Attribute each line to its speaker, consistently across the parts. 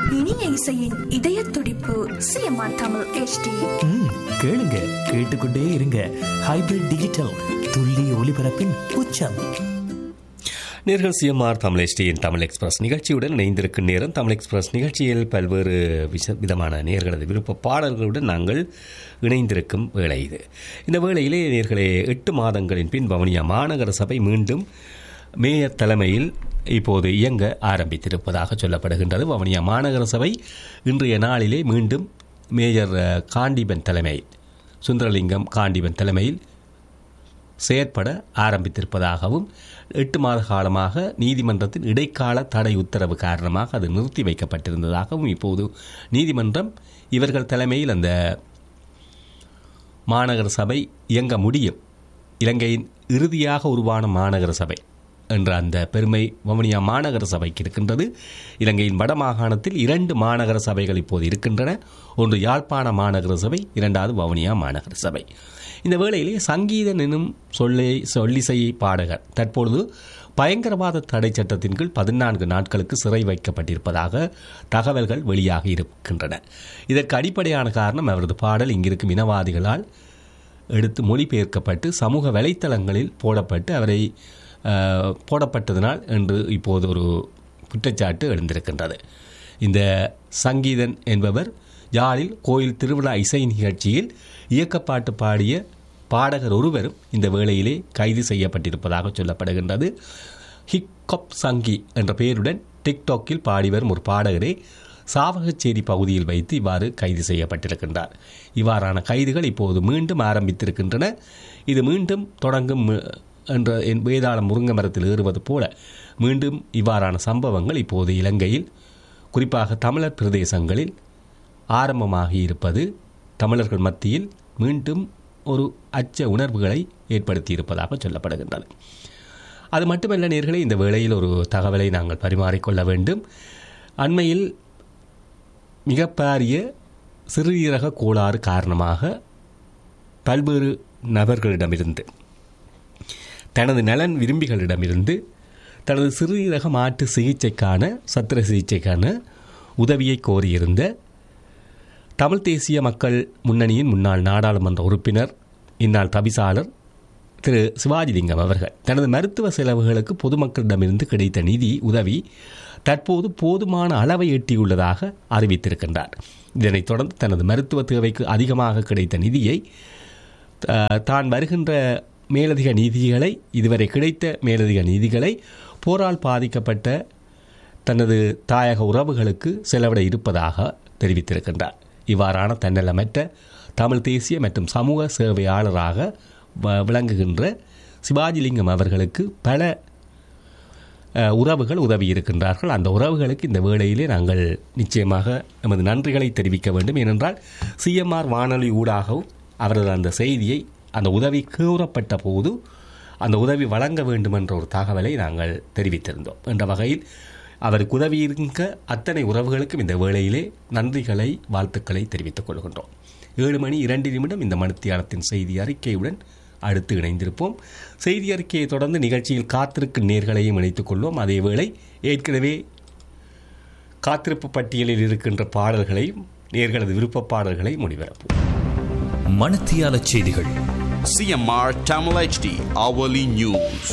Speaker 1: இனிய இசையின் இதய துடிப்பு சிஎம்ஆர் தமிழ் HD
Speaker 2: ம், கேளுங்க கேட்டுக்கொண்டே இருங்க ஹைபிரிட் டிஜிட்டல் துல்லிய ஒலிபரப்பின் உச்சம்
Speaker 3: நேர்கள் சிஎம்ஆர் தமிழ் எஸ்டியின் தமிழ் எக்ஸ்பிரஸ் நிகழ்ச்சியுடன் இணைந்திருக்கும் நேரம் தமிழ் எக்ஸ்பிரஸ் நிகழ்ச்சியில் பல்வேறு விஷ விதமான நேர்களது விருப்ப பாடல்களுடன் நாங்கள் இணைந்திருக்கும் வேளை இது இந்த வேளையிலே நேர்களே எட்டு மாதங்களின் பின் வவுனியா மாநகர சபை மீண்டும் மேயர் தலைமையில் இப்போது இயங்க ஆரம்பித்திருப்பதாக சொல்லப்படுகின்றது வவுனியா மாநகர சபை இன்றைய நாளிலே மீண்டும் மேயர் அஹ், காண்டிபன் தலைமையில் சுந்தரலிங்கம் காண்டிபன் தலைமையில் செயற்பட ஆரம்பித்திருப்பதாகவும் எட்டு மாத காலமாக நீதிமன்றத்தின் இடைக்கால தடை உத்தரவு காரணமாக அது நிறுத்தி வைக்கப்பட்டிருந்ததாகவும் இப்போது நீதிமன்றம் இவர்கள் தலைமையில் அந்த மாநகர சபை இயங்க முடியும் இலங்கையின் இறுதியாக உருவான மாநகர சபை என்ற அந்த பெருமை வவுனியா மாநகர சபைக்கு இருக்கின்றது இலங்கையின் வடமாகாணத்தில் இரண்டு மாநகர சபைகள் இப்போது இருக்கின்றன ஒன்று யாழ்ப்பாண மாநகர சபை இரண்டாவது வவுனியா மாநகர சபை இந்த வேளையிலே சங்கீதன் எனும் சொல்லை சொல்லிசை பாடகர் தற்பொழுது பயங்கரவாத தடை சட்டத்தின் கீழ் பதினான்கு நாட்களுக்கு சிறை வைக்கப்பட்டிருப்பதாக தகவல்கள் வெளியாகி இருக்கின்றன இதற்கு அடிப்படையான காரணம் அவரது பாடல் இங்கிருக்கும் இனவாதிகளால் எடுத்து மொழிபெயர்க்கப்பட்டு சமூக வலைத்தளங்களில் போடப்பட்டு அவரை அஹ், போடப்பட்டதனால் என்று இப்போது ஒரு குற்றச்சாட்டு எழுந்திருக்கின்றது இந்த சங்கீதன் என்பவர் யாழில் கோயில் திருவிழா இசை நிகழ்ச்சியில் இயக்கப்பாட்டு பாடிய பாடகர் ஒருவரும் இந்த வேளையிலே கைது செய்யப்பட்டிருப்பதாக சொல்லப்படுகின்றது ஹிக்கப் சங்கி என்ற பெயருடன் டிக்டாக்கில் பாடி வரும் ஒரு பாடகரே சாவகச்சேரி பகுதியில் வைத்து இவ்வாறு கைது செய்யப்பட்டிருக்கின்றார் இவ்வாறான கைதுகள் இப்போது மீண்டும் ஆரம்பித்திருக்கின்றன இது மீண்டும் தொடங்கும் மு- என்ற என் வேதாளம் முருங்கை மரத்தில் ஏறுவது போல மீண்டும் இவ்வாறான சம்பவங்கள் இப்போது இலங்கையில் குறிப்பாக தமிழர் பிரதேசங்களில் ஆரம்பமாகி இருப்பது தமிழர்கள் மத்தியில் மீண்டும் ஒரு அச்ச உணர்வுகளை ஏற்படுத்தியிருப்பதாக சொல்லப்படுகின்றது அது மட்டுமல்ல நேர்களே இந்த வேளையில் ஒரு தகவலை நாங்கள் பரிமாறிக்கொள்ள வேண்டும் அண்மையில் மிக பாரிய சிறுநீரக கோளாறு காரணமாக பல்வேறு நபர்களிடமிருந்து தனது நலன் விரும்பிகளிடமிருந்து தனது சிறுநீரக மாற்று சிகிச்சைக்கான சத்திர சிகிச்சைக்கான உதவியை கோரியிருந்த தமிழ் தேசிய மக்கள் முன்னணியின் முன்னாள் நாடாளுமன்ற உறுப்பினர் இந்நாள் தவிசாளர் திரு சிவாஜிலிங்கம் அவர்கள் தனது மருத்துவ செலவுகளுக்கு பொதுமக்களிடமிருந்து கிடைத்த நிதி உதவி தற்போது போதுமான அளவை எட்டியுள்ளதாக அறிவித்திருக்கின்றார் இதனைத் தொடர்ந்து தனது மருத்துவ தேவைக்கு அதிகமாக கிடைத்த நிதியை த- தான் வருகின்ற மேலதிக நிதிகளை இதுவரை கிடைத்த மேலதிக நிதிகளை போரால் பாதிக்கப்பட்ட தனது தாயக உறவுகளுக்கு செலவிட இருப்பதாக தெரிவித்திருக்கின்றார் இவ்வாறான தன்னலமற்ற தமிழ் தேசிய மற்றும் சமூக சேவையாளராக வ- விளங்குகின்ற சிவாஜிலிங்கம் அவர்களுக்கு பல அஹ், உறவுகள் உதவி இருக்கின்றார்கள் அந்த உறவுகளுக்கு இந்த வேளையிலே நாங்கள் நிச்சயமாக நமது நன்றிகளை தெரிவிக்க வேண்டும் ஏனென்றால் சிஎம்ஆர் வானொலி ஊடாகவும் அவரது அந்த செய்தியை அந்த உதவி கூறப்பட்ட போது அந்த உதவி வழங்க வேண்டும் என்ற ஒரு தகவலை நாங்கள் தெரிவித்திருந்தோம் என்ற வகையில் அவருக்கு உதவி இருக்க அத்தனை உறவுகளுக்கும் இந்த வேளையிலே நன்றிகளை வாழ்த்துக்களை தெரிவித்துக் கொள்கின்றோம் ஏழு மணி இரண்டு நிமிடம் இந்த மணித்தியாலத்தின் செய்தி அறிக்கையுடன் அடுத்து இணைந்திருப்போம் செய்தி அறிக்கையை தொடர்ந்து நிகழ்ச்சியில் காத்திருக்கும் நேர்களையும் இணைத்துக் கொள்வோம் அதேவேளை ஏற்கனவே காத்திருப்பு பட்டியலில் இருக்கின்ற பாடல்களையும் நேர்களது விருப்ப பாடல்களை ஒளிபரப்பும்
Speaker 2: மணத்தியால செய்திகள்
Speaker 4: CMR Tamil HD hourly news.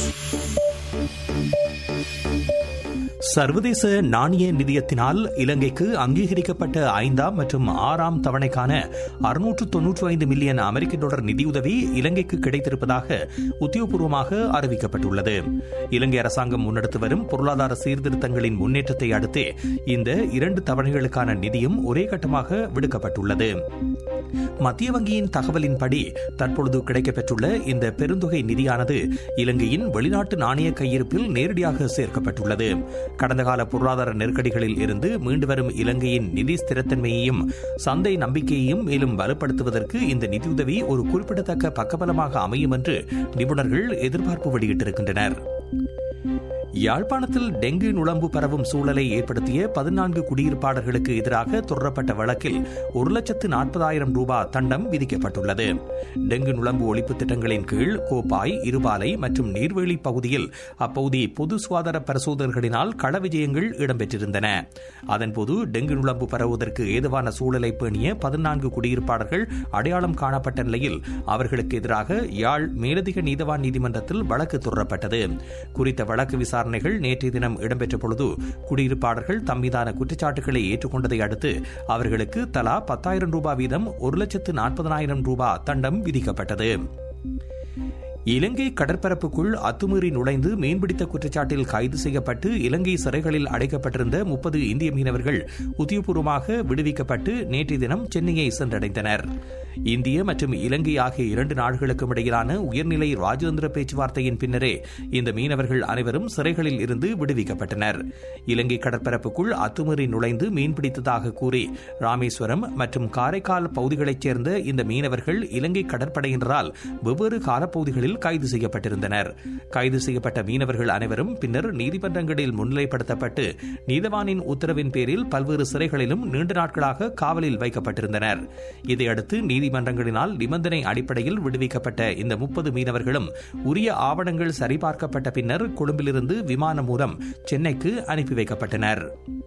Speaker 5: சர்வதேச நாணய நிதியத்தினால் இலங்கைக்கு அங்கீகரிக்கப்பட்ட ஐந்தாம் மற்றும் ஆறாம் தவணைக்கான அறுநூற்று தொன்னூற்று ஐந்து மில்லியன் அமெரிக்க டாலர் நிதியுதவி இலங்கைக்கு கிடைத்திருப்பதாக உத்தியோகபூர்வமாக அறிவிக்கப்பட்டுள்ளது இலங்கை அரசாங்கம் முன்னெடுத்து வரும் பொருளாதார சீர்திருத்தங்களின் முன்னேற்றத்தை அடுத்தே இந்த இரண்டு தவணைகளுக்கான நிதியும் ஒரே கட்டமாக விடுக்கப்பட்டுள்ளது மத்திய வங்கியின் தகவலின்படி தற்பொழுது கிடைக்கப்பெற்றுள்ள இந்த பெருந்தொகை நிதியானது இலங்கையின் வெளிநாட்டு நாணய கையிருப்பில் நேரடியாக சேர்க்கப்பட்டுள்ளது கடந்த கால பொருளாதார நெருக்கடிகளில் இருந்து மீண்டு வரும் இலங்கையின் நிதி ஸ்திரத்தன்மையையும் சந்தை நம்பிக்கையையும் மேலும் வலுப்படுத்துவதற்கு இந்த நிதியுதவி ஒரு குறிப்பிடத்தக்க பக்கபலமாக அமையும் என்று நிபுணர்கள் எதிர்பார்ப்பு வெளியிட்டிருக்கின்றனர் யாழ்ப்பாணத்தில் டெங்கு நுளம்பு பரவும் சூழலை ஏற்படுத்திய பதினான்கு குடியிருப்பாளர்களுக்கு எதிராக தொடரப்பட்ட வழக்கில் ஒரு லட்சத்து நாற்பதாயிரம் ரூபாய் தண்டம் விதிக்கப்பட்டுள்ளது டெங்கு நுளம்பு ஒழிப்பு திட்டங்களின் கீழ் கோப்பாய் இருபாலை மற்றும் நீர்வேலி பகுதியில் அப்பகுதி பொது சுகாதார பரிசோதகர்களினால் கள விஜயங்கள் இடம்பெற்றிருந்தன அதன்போது டெங்கு நுளம்பு பரவுவதற்கு ஏதுவான சூழலை பேணிய பதினான்கு குடியிருப்பாளர்கள் அடையாளம் காணப்பட்ட நிலையில் அவர்களுக்கு எதிராக யாழ் மேலதிக நீதவான் நீதிமன்றத்தில் வழக்கு தொடரப்பட்டது குறித்த வழக்கு விசாரணைகள் நேற்றைய தினம் இடம்பெற்ற பொழுது குடியிருப்பாளர்கள் தம் மீதான குற்றச்சாட்டுகளை ஏற்றுக்கொண்டதை அடுத்து அவர்களுக்கு தலா பத்தாயிரம் ரூபாய் வீதம் ஒரு லட்சத்து நாற்பதனாயிரம் ரூபாய் தண்டம் விதிக்கப்பட்டது இலங்கை கடற்பரப்புக்குள் அத்துமீறி நுழைந்து மீன்பிடித்த குற்றச்சாட்டில் கைது செய்யப்பட்டு இலங்கை சிறைகளில் அடைக்கப்பட்டிருந்த முப்பது இந்திய மீனவர்கள் உத்தியோகபூர்வமாக விடுவிக்கப்பட்டு நேற்றைய தினம் சென்னையை சென்றடைந்தனர் இந்திய மற்றும் இலங்கை ஆகிய இரண்டு நாடுகளுக்கும் இடையிலான உயர்நிலை ராஜதந்திர பேச்சுவார்த்தையின் பின்னரே இந்த மீனவர்கள் அனைவரும் சிறைகளில் இருந்து விடுவிக்கப்பட்டனர் இலங்கை கடற்பரப்புக்குள் அத்துமீறி நுழைந்து மீன்பிடித்ததாக கூறி ராமேஸ்வரம் மற்றும் காரைக்கால் பகுதிகளைச் சேர்ந்த இந்த மீனவர்கள் இலங்கை கடற்படையினரால் வெவ்வேறு காலப்பகுதிகளில் கைது செய்யப்பட்டிருந்தனர் கைது செய்யப்பட்ட மீனவர்கள் அனைவரும் பின்னர் நீதிமன்றங்களில் முன்னிலைப்படுத்தப்பட்டு நீதவானின் உத்தரவின் பேரில் பல்வேறு சிறைகளிலும் நீண்ட நாட்களாக காவலில் வைக்கப்பட்டிருந்தனர் இதையடுத்து நீதிமன்றங்களினால் நிபந்தனை அடிப்படையில் விடுவிக்கப்பட்ட இந்த முப்பது மீனவர்களும் உரிய ஆவணங்கள் சரிபார்க்கப்பட்ட பின்னர் கொழும்பிலிருந்து விமானம் மூலம் சென்னைக்கு அனுப்பி வைக்கப்பட்டனர்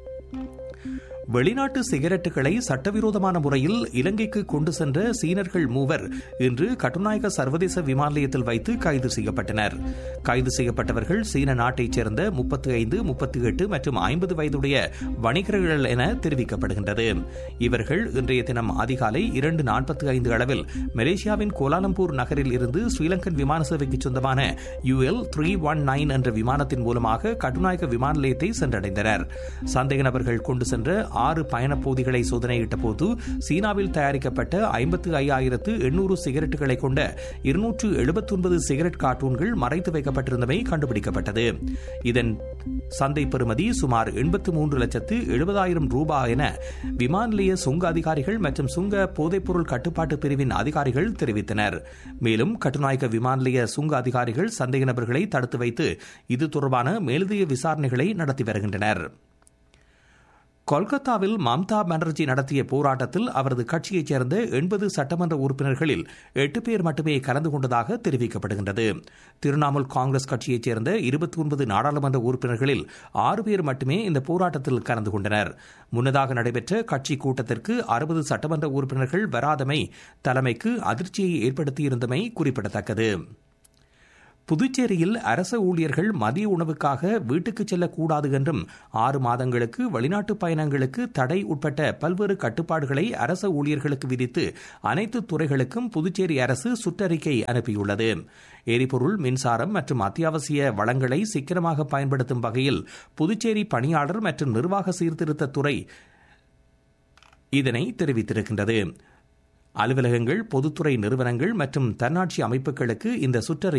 Speaker 5: வெளிநாட்டு சிகரெட்டுகளை சட்டவிரோதமான முறையில் இலங்கைக்கு கொண்டு சென்ற சீனர்கள் மூவர் இன்று கட்டுநாயக்க சர்வதேச விமான நிலையத்தில் வைத்து கைது செய்யப்பட்டனர் கைது செய்யப்பட்டவர்கள் சீன நாட்டைச் சேர்ந்த முப்பத்தி ஐந்து முப்பத்தி எட்டு மற்றும் ஐம்பது வயதுடைய வணிகர்கள் என தெரிவிக்கப்படுகின்றது இவர்கள் இன்றைய தினம் அதிகாலை இரண்டு நாற்பத்தி ஐந்து அளவில் மலேசியாவின் கோலாலம்பூர் நகரில் இருந்து ஸ்ரீலங்கன் விமான சேவைக்கு சொந்தமான யுஎல் த்ரீ ஒன் நைன் என்ற விமானத்தின் மூலமாக கட்டுநாயக்க விமான நிலையத்தை சென்றடைந்தனர் சந்தேக நபர்கள் கொண்டு சென்ற ஆறு பயணப்பகுதிகளை சோதனையிட்ட போது சீனாவில் தயாரிக்கப்பட்ட ஐம்பத்து ஐயாயிரத்து எண்ணூறு சிகரெட்டுகளை கொண்ட இருநூற்று எழுபத்தி ஒன்பது சிகரெட் கார்ட்டூன்கள் மறைத்து வைக்கப்பட்டிருந்தமை கண்டுபிடிக்கப்பட்டது இதன் சந்தை பெறுமதி சுமார் எண்பத்து மூன்று லட்சத்து எழுபதாயிரம் ரூபாய் என விமான நிலைய சுங்க அதிகாரிகள் மற்றும் சுங்க போதைப்பொருள் கட்டுப்பாட்டு பிரிவின் அதிகாரிகள் தெரிவித்தனர் மேலும் கட்டுநாயக்க விமான நிலைய சுங்க அதிகாரிகள் சந்தேக நபர்களை தடுத்து வைத்து இது தொடர்பான மேலதிக விசாரணைகளை நடத்தி வருகின்றனர் கொல்கத்தாவில் மம்தா பானர்ஜி நடத்திய போராட்டத்தில் அவரது கட்சியைச் சேர்ந்த எண்பது சட்டமன்ற உறுப்பினர்களில் எட்டு பேர் மட்டுமே கலந்து கொண்டதாக தெரிவிக்கப்படுகின்றது திரிணாமுல் காங்கிரஸ் கட்சியைச் சேர்ந்த இருபத்தி ஒன்பது நாடாளுமன்ற உறுப்பினர்களில் ஆறு பேர் மட்டுமே இந்த போராட்டத்தில் கலந்து கொண்டனர் முன்னதாக நடைபெற்ற கட்சி கூட்டத்திற்கு அறுபது சட்டமன்ற உறுப்பினர்கள் வராதமை தலைமைக்கு அதிர்ச்சியை ஏற்படுத்தியிருந்தமை குறிப்பிடத்தக்கது புதுச்சேரியில் அரச ஊழியர்கள் மதிய உணவுக்காக வீட்டுக்கு செல்லக்கூடாது என்றும் ஆறு மாதங்களுக்கு வெளிநாட்டு பயணங்களுக்கு தடை உட்பட்ட பல்வேறு கட்டுப்பாடுகளை அரச ஊழியர்களுக்கு விதித்து அனைத்து துறைகளுக்கும் புதுச்சேரி அரசு சுற்றறிக்கை அனுப்பியுள்ளது எரிபொருள் மின்சாரம் மற்றும் அத்தியாவசிய வளங்களை சிக்கனமாக பயன்படுத்தும் வகையில் புதுச்சேரி பணியாளர் மற்றும் நிர்வாக சீர்திருத்த துறை இதனை தெரிவித்திருக்கின்றது அலுவலகங்கள் பொதுத்துறை நிறுவனங்கள் மற்றும் தன்னாட்சி அமைப்புகளுக்கு இந்த சுற்றறிக்கை